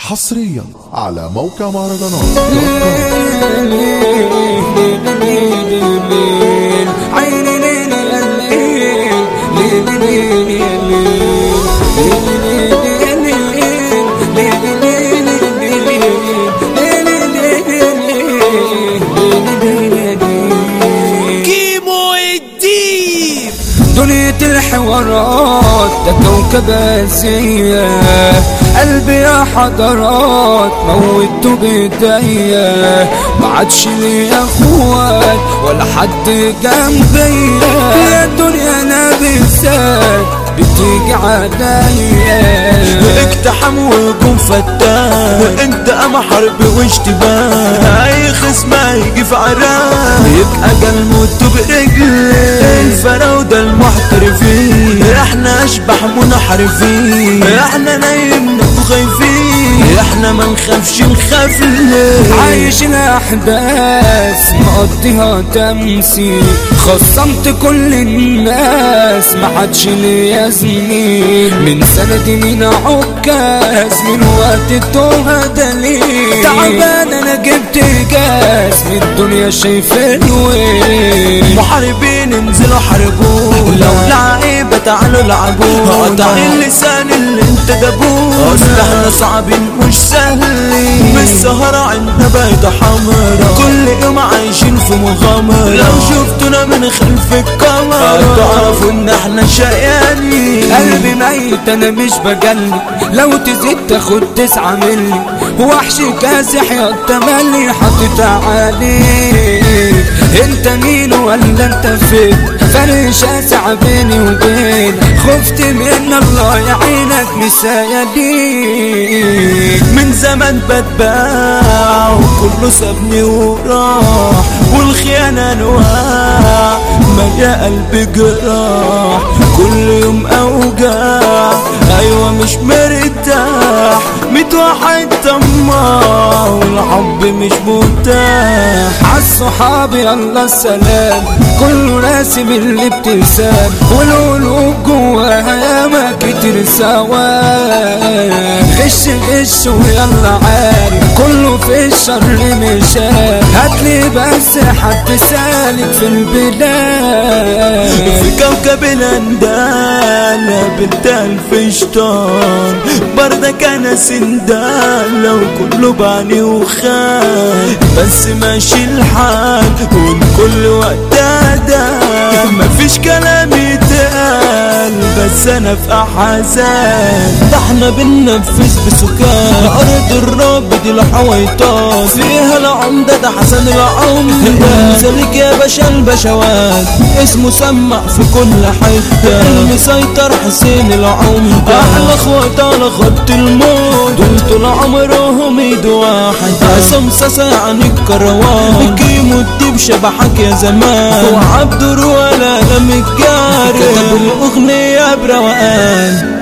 حصريا على موقع مهرجانات دوت كوم. عيني ليلي الليل ليلي ليلي كيمو الديب دنيا الحوارات ده كوكب آسيا قلبي يا حضرات موتوا بايديا ما عادش ليا اخوات ولا حد جنبيا يا دنيا انا بالذات بتيجي عليا اقتحم وهجوم فتان انت اما حرب واشتباه اي خصم هيجي في عراق يبقى جلموت برجل الفراودة المحترفين احنا اشبح منحرفين احنا نايمنا وخايفين احنا ما نخافش نخاف ليه عايش الاحداث مقضيها تمثيل خصمت كل الناس ما عادش ليا زميل من سندي من عكاز من وقت التوه دليل تعبان انا جبت جاز من الدنيا شايف الويل محاربين انزلوا حاربوه لو لعيبة تعالوا لعبوه قطع اللسان اللي انت جابوه اصل احنا صعبين مش سهلين بالسهرة عنا بيضة حمرا كل يوم عايشين في مغامرة لو شفتونا من خلف الكاميرا تعرفوا ان احنا شقيانين قلبي ميت انا مش بجلي لو تزيد تاخد تسعة ملي وحش كاسح يا التملي حاطط عليك انت مين ولا انت فين فرق شاسع بيني وبين خفت من الله يعينك مسايا ليك من زمان بتباع وكله سابني وراح والخيانة انواع مليا قلبي جراح كل يوم اوجاع ايوه مش مرتاح ميت واحد طماع والحب مش متاح عالصحاب يلا السلام كله راسم الابتسام والقلوب جواها ياما كتير سوا غش غش ويلا عارف كله في الشر مشان هاتلي بس حد سالك في البلاد في كوكب الاندال بنت الفشطان بردك انا سندال لو كله بعني وخان بس ماشي الحال والكل وقت ده مفيش كلام يتقال بس انا في احزان ده احنا بننفذ بسكان ارض الرب دي الحويطات فيها العمدة ده حسن العمدة ذلك يا باشا البشوات اسمه سمع في كل حتة المسيطر حسين العمدة احلى اخوات على خط الموت دول طول عمرهم ايد واحد عصام ساسا عن الكروان كيمو الديب شبحك يا زمان وعبد ولا لم الجاري كتب الاغنية بروقان